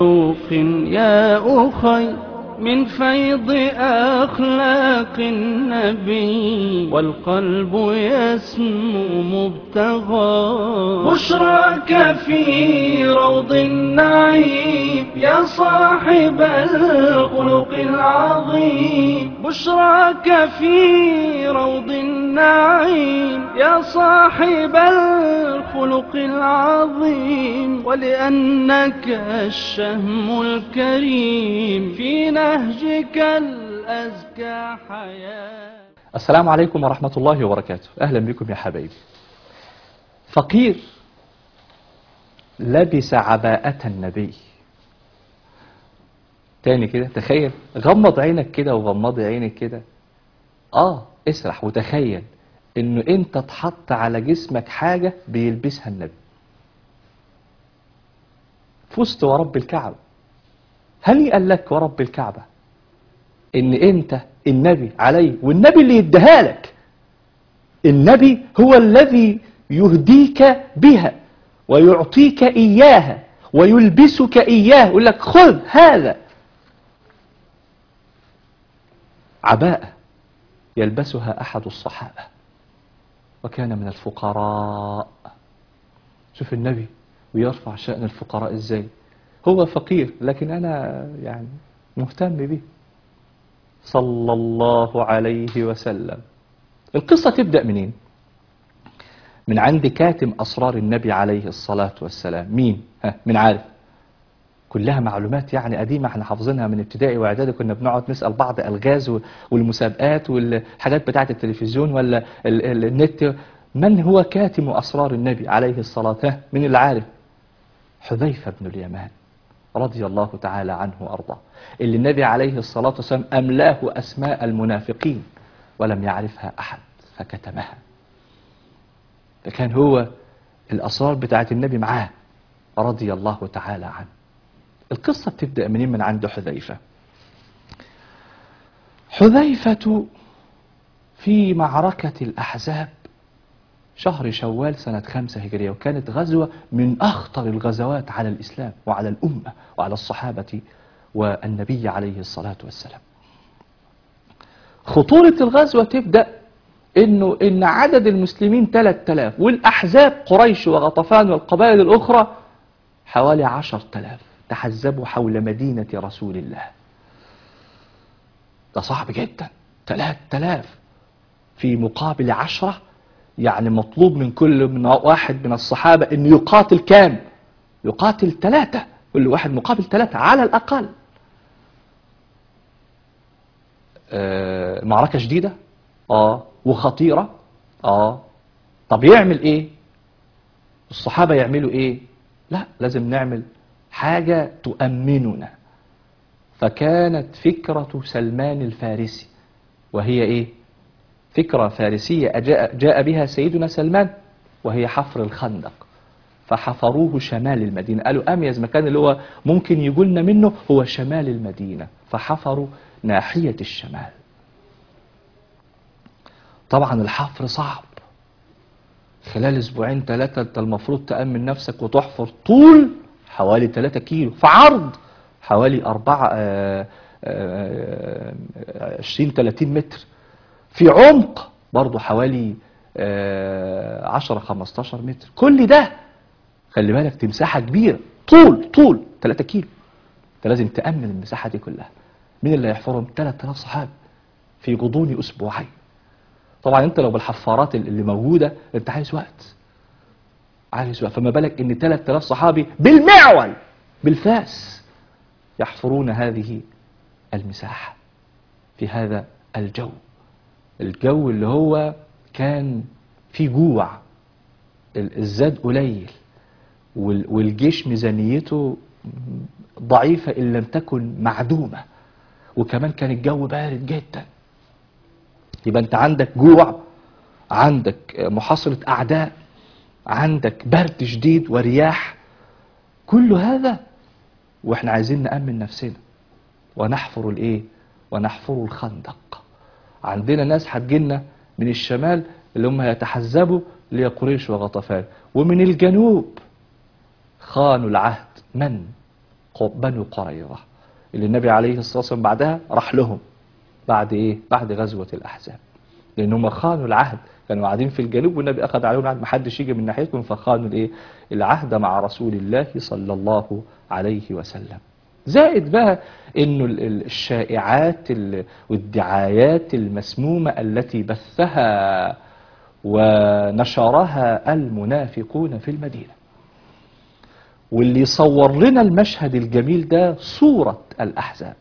ذوق يا أخي من فيض أخلاق النبي والقلب يسمو مبتغى بشراك في روض النعيم يا صاحب الخلق العظيم بشراك في روض النعيم يا صاحب الخلق العظيم ولأنك الشهم الكريم في نهجك الأزكى حياة السلام عليكم ورحمة الله وبركاته أهلا بكم يا حبايبي فقير لبس عباءة النبي تاني كده تخيل غمض عينك كده وغمض عينك كده اه اسرح وتخيل انه انت اتحط على جسمك حاجة بيلبسها النبي فزت ورب الكعبة هل قال لك ورب الكعبة ان انت النبي عليه والنبي اللي يديها لك النبي هو الذي يهديك بها ويعطيك إياها ويلبسك إياه يقول لك خذ هذا عباءة يلبسها أحد الصحابة وكان من الفقراء شوف النبي ويرفع شأن الفقراء ازاي هو فقير لكن أنا يعني مهتم به صلى الله عليه وسلم القصة تبدأ منين من عند كاتم أسرار النبي عليه الصلاة والسلام مين ها من عارف كلها معلومات يعني قديمة احنا حافظينها من ابتدائي واعدادي كنا بنقعد نسأل بعض الغاز و- والمسابقات والحاجات بتاعة التلفزيون ولا ال- ال- النت من هو كاتم أسرار النبي عليه الصلاة ها من اللي عارف حذيفة بن اليمان رضي الله تعالى عنه وأرضاه اللي النبي عليه الصلاة والسلام أملاه أسماء المنافقين ولم يعرفها أحد فكتمها فكان هو الأسرار بتاعت النبي معاه رضي الله تعالى عنه القصة بتبدأ منين من عند حذيفة حذيفة في معركة الأحزاب شهر شوال سنة خمسة هجرية وكانت غزوة من أخطر الغزوات على الإسلام وعلى الأمة وعلى الصحابة والنبي عليه الصلاة والسلام خطورة الغزوة تبدأ إنه إن عدد المسلمين 3000 والأحزاب قريش وغطفان والقبائل الأخرى حوالي 10000 تحزبوا حول مدينة رسول الله ده صعب جدا 3000 في مقابل عشرة يعني مطلوب من كل من واحد من الصحابة أن يقاتل كام يقاتل ثلاثة كل واحد مقابل ثلاثة على الأقل آه معركة شديدة اه وخطيرة اه طب يعمل ايه الصحابة يعملوا ايه لا لازم نعمل حاجة تؤمننا فكانت فكرة سلمان الفارسي وهي ايه فكرة فارسية جاء, جاء بها سيدنا سلمان وهي حفر الخندق فحفروه شمال المدينة قالوا أميز مكان اللي هو ممكن يقولنا منه هو شمال المدينة فحفروا ناحية الشمال طبعا الحفر صعب خلال اسبوعين ثلاثة انت المفروض تأمن نفسك وتحفر طول حوالي 3 كيلو في عرض حوالي 4 20 30 متر في عمق برضه حوالي 10 15 متر كل ده خلي بالك دي مساحة كبيرة طول طول 3 كيلو انت لازم تأمن المساحة دي كلها مين اللي هيحفرهم 3000 صحابي في غضون اسبوعين طبعا انت لو بالحفارات اللي موجودة انت عايز وقت عايز وقت فما بالك ان 3000 صحابي بالمعول بالفاس يحفرون هذه المساحة في هذا الجو الجو اللي هو كان فيه جوع الزاد قليل والجيش ميزانيته ضعيفة إن لم تكن معدومة وكمان كان الجو بارد جدا يبقى أنت عندك جوع عندك محاصرة أعداء عندك برد شديد ورياح كل هذا واحنا عايزين نأمن نفسنا ونحفر الايه ونحفر الخندق عندنا ناس هتجينا من الشمال اللي هم هيتحزبوا لقريش وغطفان ومن الجنوب خانوا العهد من ق- بنو قريظة اللي النبي عليه الصلاة والسلام بعدها راح لهم بعد ايه بعد غزوة الأحزاب لأن هم خانوا العهد كانوا قاعدين في الجنوب والنبي أخذ عليهم العهد محدش يجي من ناحيتهم فخانوا الايه العهد مع رسول الله صلى الله عليه وسلم زائد بقى انه ال- ال- الشائعات ال- والدعايات المسمومة التي بثها ونشرها المنافقون في المدينة واللي يصور لنا المشهد الجميل ده صورة الأحزاب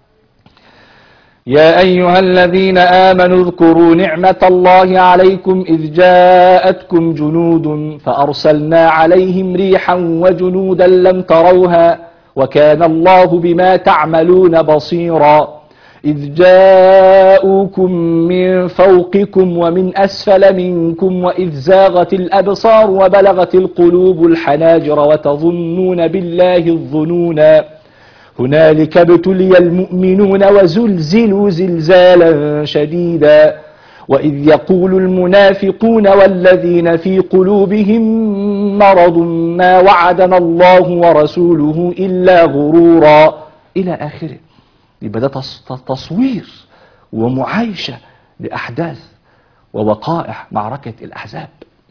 يا أيها الذين آمنوا اذكروا نعمة الله عليكم إذ جاءتكم جنود فأرسلنا عليهم ريحا وجنودا لم تروها وكان الله بما تعملون بصيرا إذ جاءوكم من فوقكم ومن أسفل منكم وإذ زاغت الأبصار وبلغت القلوب الحناجر وتظنون بالله الظنونا هنالك ابتلي المؤمنون وزلزلوا زلزالا شديدا وإذ يقول المنافقون والذين في قلوبهم مرض ما وعدنا الله ورسوله إلا غرورا إلى آخره يبقى ده تص- تصوير ومعايشة لأحداث ووقائع معركة الأحزاب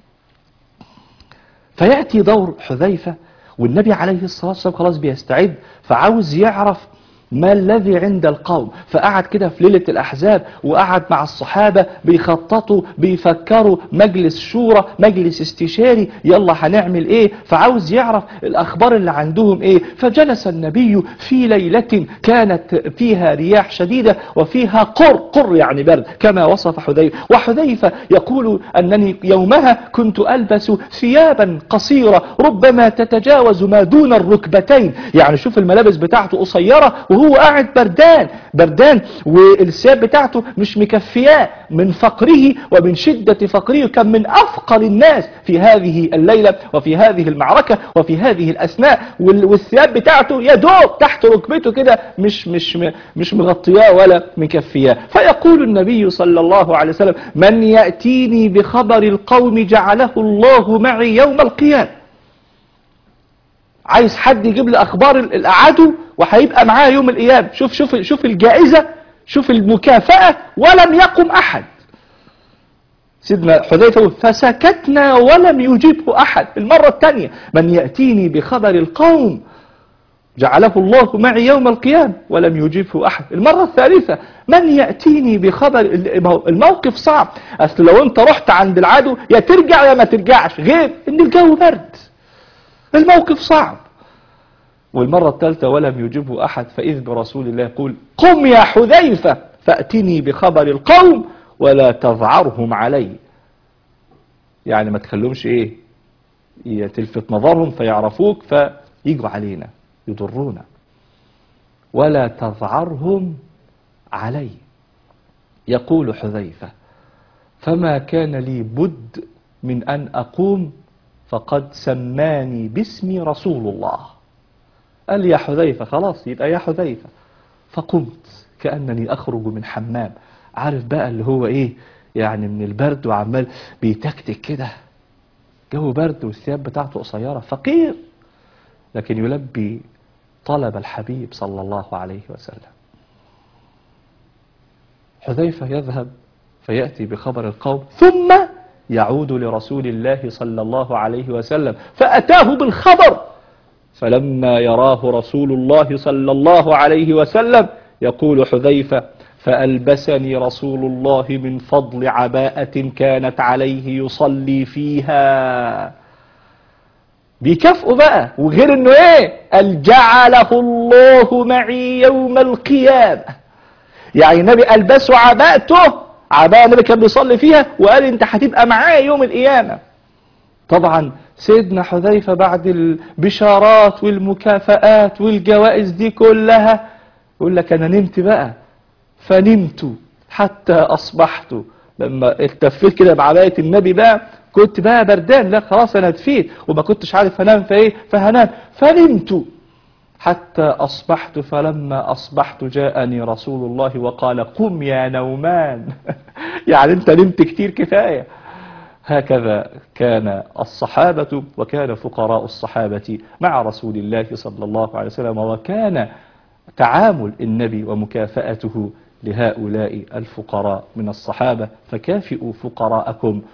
فيأتي دور حذيفة والنبي عليه الصلاة والسلام خلاص بيستعد فعاوز يعرف ما الذي عند القوم فقعد كده في ليلة الأحزاب وقعد مع الصحابة بيخططوا بيفكروا مجلس شورى مجلس استشاري يلا هنعمل ايه فعاوز يعرف الأخبار اللي عندهم ايه فجلس النبي في ليلة كانت فيها رياح شديدة وفيها قر قر يعني برد كما وصف حذيفة وحذيفة يقول أنني يومها كنت ألبس ثيابا قصيرة ربما تتجاوز ما دون الركبتين يعني شوف الملابس بتاعته قصيرة وهو قاعد بردان بردان والثياب بتاعته مش مكفياه من فقره ومن شدة فقره كان من أفقر الناس في هذه الليلة وفي هذه المعركة وفي هذه الأثناء وال- والثياب بتاعته يا دوب تحت ركبته كده مش مش م- مش مغطياه ولا مكفياه فيقول النبي صلى الله عليه وسلم من يأتيني بخبر القوم جعله الله معي يوم القيامة عايز حد يجيب لي اخبار ال- العدو وهيبقى معاه يوم القيامه شوف شوف شوف الجائزه شوف المكافاه ولم يقم احد سيدنا حذيفه يقول فسكتنا ولم يجبه احد المره الثانيه من ياتيني بخبر القوم جعله الله معي يوم القيامة ولم يجبه أحد المرة الثالثة من يأتيني بخبر الموقف صعب أصل لو أنت رحت عند العدو يا ترجع يا ما ترجعش غير إن الجو برد الموقف صعب والمرة الثالثة ولم يجبه أحد فإذ برسول الله يقول قم يا حذيفة فأتني بخبر القوم ولا تذعرهم علي يعني ما تخلوهمش إيه ي- تلفت نظرهم فيعرفوك فيجوا علينا يضرونا ولا تذعرهم علي يقول حذيفة فما كان لي بد من أن أقوم فقد سماني باسمي رسول الله قال لي يا حذيفة خلاص يبقى يا حذيفة فقمت كأنني أخرج من حمام عارف بقى اللي هو إيه يعني من البرد وعمال بيتكتك كده جو برد والثياب بتاعته قصيرة فقير لكن يلبي طلب الحبيب صلى الله عليه وسلم حذيفة يذهب فيأتي بخبر القوم ثم يعود لرسول الله صلى الله عليه وسلم فأتاه بالخبر فلما يراه رسول الله صلى الله عليه وسلم يقول حذيفة فألبسني رسول الله من فضل عباءة كانت عليه يصلي فيها بيكافئوا بقى وغير انه ايه قال جعله الله معي يوم القيامة يعني النبي ألبسه عباءته عباءة النبي كان بيصلي فيها وقال انت هتبقى معايا يوم القيامة طبعا سيدنا حذيفة بعد البشارات والمكافآت والجوائز دي كلها يقول لك انا نمت بقى فنمت حتى اصبحت لما التفيت كده بعباية النبي بقى كنت بقى بردان لا خلاص انا اتفيت وما كنتش عارف هنام فايه فهنام فنمت حتى أصبحت فلما أصبحت جاءني رسول الله وقال قم يا نومان يعني أنت نمت كتير كفاية هكذا كان الصحابة وكان فقراء الصحابة مع رسول الله صلى الله عليه وسلم وكان تعامل النبي ومكافأته لهؤلاء الفقراء من الصحابة فكافئوا فقراءكم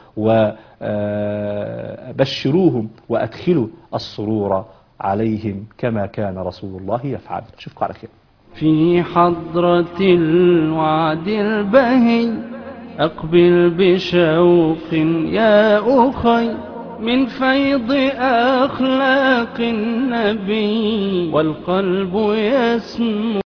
وبشروهم وأدخلوا السرور عليهم كما كان رسول الله يفعل شوفكم على خير في حضرة الوعد البهي أقبل بشوق يا أخي من فيض أخلاق النبي والقلب يسمو